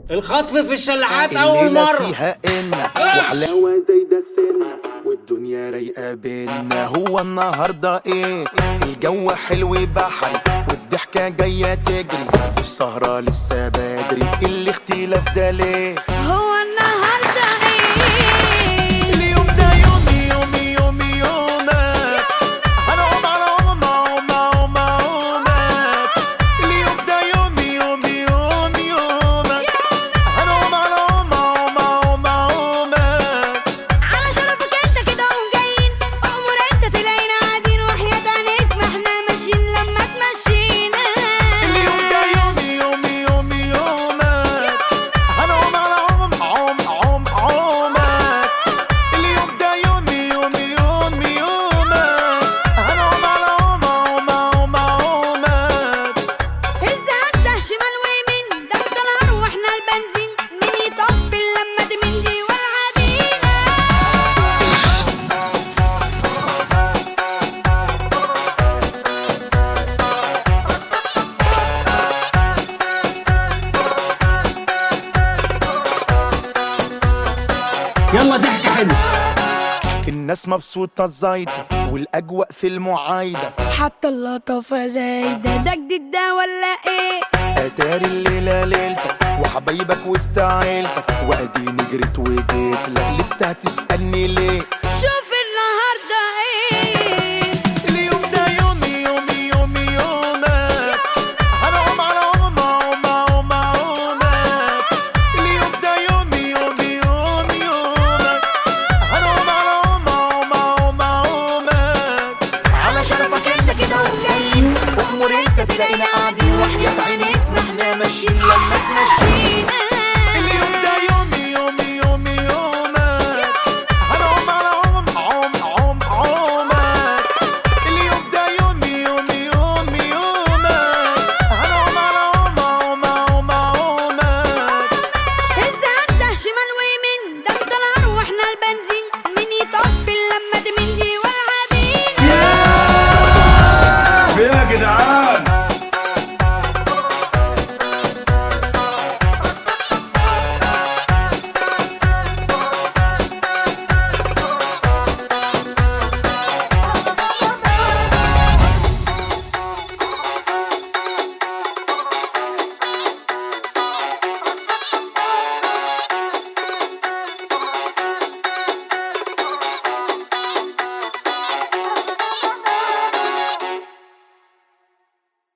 الخطف في الشلاحات اول الليلة مره فيها إنا وحلاوة زي ده السنة والدنيا رايقة بينا هو النهاردة إيه الجو حلو بحري والضحكة جاية تجري والسهرة لسه بدري الاختلاف ده ليه هو النهارده ايه اليوم ده يومي يومي يومي يومك هنقوم على عوم عوم عوم عومك اليوم ده يومي يومي يومي يومك هنقوم على عوم عوم عوم عومك على شرفك انت كده وجايين امور انت تلاقينا قاعدين وحياة عينيك ما احنا ماشيين لما تمشينا اليوم ده يومي يومي يومي يومك هنقوم على عوم عوم عوم عومك اليوم ده يومي يومي يومي يومك هنقوم على عوم عوم عوم عومك هز هزه شمال ويمين ده انت نهار واحنا البنزين مين يطفي لما دي من دي والعدينا يلا ضحكه حلوه الناس مبسوطة زايدة والأجواء في المعايدة حتى اللطافة زايدة ده جديد ده ولا ايه أتاري الليلة ليلتك وحبايبك وسط عيلتك وأديني جريت وجيت لك لسه هتسألني ليه شوف النهارده ايه اليوم ده يومي يومي يومي يومك هنقوم على عوم عوم عوم عومك اليوم ده يومي يومي يومي يومك هنقوم على عوم عوم عوم عومك على شرفك انت كده وجايين امور انت تلاقينا قاعدين وحياة عينيك ما احنا ماشيين لما تمشينا